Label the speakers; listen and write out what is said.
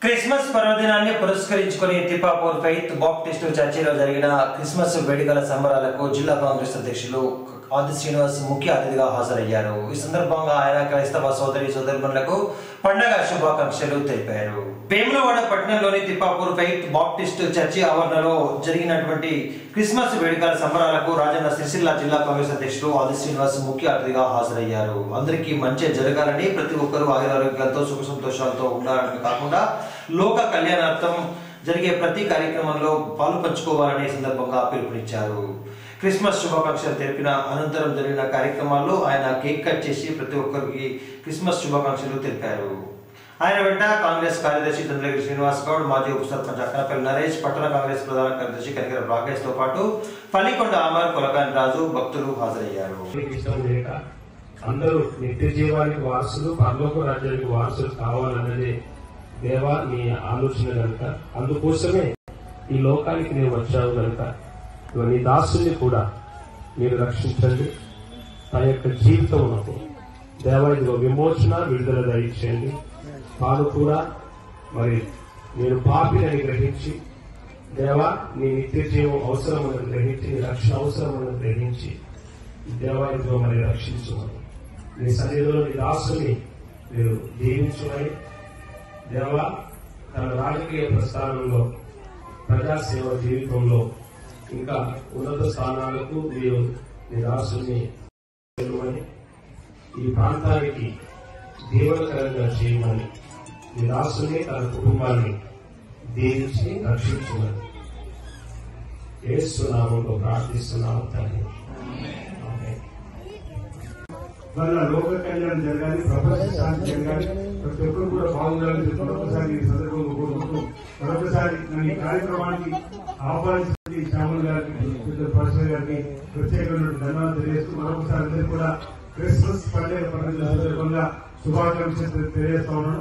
Speaker 1: Christmas పర్వదినాన్ని పురస్కరించుకుని Tippapur faith Baptist చర్చిలో జరిగిన క్రిస్మస్ వేడుకల సంబరాలకు జిల్లా కాంగ్రెస్ అధ్యక్షులు ఆది శ్రీనివాస్ ముఖ్య అతిథిగా హాజరయ్యారు ఈ సందర్భంగా ఆయన క్రైస్తవ సోదరి సోదరులకు పండగ శుభాకాంక్షలు తెలిపారు వేములవాడ పట్టణంలోని తిప్పాపూర్ ఫెయిత్ బాప్టిస్ట్ చర్చి ఆవరణలో జరిగినటువంటి క్రిస్మస్ వేడుకల సంబరాలకు రాజన్న సిరిసిల్ల జిల్లా కాంగ్రెస్ అధ్యక్షుడు ఆది శ్రీనివాస్ ముఖ్య అతిథిగా హాజరయ్యారు అందరికీ మంచి జరగాలని ప్రతి ఒక్కరూ ఆయురారోగ్యాలతో సుఖ సంతోషాలతో ఉండాలని కాకుండా లోక కళ్యాణార్థం జరిగే ప్రతి కార్యక్రమంలో పాలు పంచుకోవాలనే సందర్భంగా పిలుపునిచ్చారు క్రిస్మస్ శుభాకాంక్షలు తెలిపిన అనంతరం జరిగిన కార్యక్రమాల్లో ఆయన కేక్ కట్ చేసి ప్రతి ఒక్కరికి క్రిస్మస్ శుభాకాంక్షలు తెలిపారు ఆయన వెంట కాంగ్రెస్ కార్యదర్శి చంద్రగిరి శ్రీనివాస్ గౌడ్ మాజీ ఉప సర్పంచ్ అక్కనపల్లి నరేష్ పట్టణ కాంగ్రెస్ ప్రధాన కార్యదర్శి కనికర రాకేష్ తో పాటు పల్లికొండ అమర్ కొలకాని రాజు భక్తులు హాజరయ్యారు
Speaker 2: మీకు ఇష్టం లేక అందరూ నిత్య జీవానికి వారసులు పరలోక రాజ్యానికి వారసులు కావాలన్నదే దేవా నీ ఆలోచన కనుక అందుకోసమే ఈ లోకానికి నేను వచ్చావు కనుక ఇదిగో నీ దాసుని కూడా మీరు రక్షించండి తన యొక్క జీవితమునకు దేవా ఇదిగో విమోచన విడుదల దయచేయండి తాను కూడా మరి నేను పాపినని గ్రహించి దేవా నీ నిత్య జీవం అవసరమని గ్రహించి నీ రక్షణ అవసరమని గ్రహించి దేవాలయంలో మరి రక్షించుమని నీ సన్నిధిలో నీ దాసుని మీరు దీవించుమని దేవా తన రాజకీయ ప్రస్థానంలో ప్రజాసేవ జీవితంలో ఇంకా ఉన్నత స్థానాలకు మీరు నీ దాసుని చేయమని ఈ ప్రాంతానికి దీవనకరంగా చేయమని నీ దాసుని తన కుటుంబాన్ని దీవించి రక్షించమని ఏసునామంలో ప్రార్థిస్తున్నాము తండ్రి ఆమేన్.
Speaker 3: వల్ల లోక కళ్యాణం జరగాలి ప్రపంచ శాంతి జరగాలి ప్రతి ఒక్కరు కూడా బాగుండాలని చెప్పి మరొకసారి ఈ సందర్భంగా కోరుకుంటూ మరొకసారి నన్ను ఈ కార్యక్రమానికి ఆహ్వానించిన శ్యామల్ గారికి పరశుర గారికి ప్రత్యేకమైన ధన్యవాదాలు తెలియజేస్తూ మరొకసారి అందరికీ కూడా క్రిస్మస్ పండుగ పండుగ సందర్భంగా శుభాకాంక్షలు తెలియజేస్తా ఉన్నాను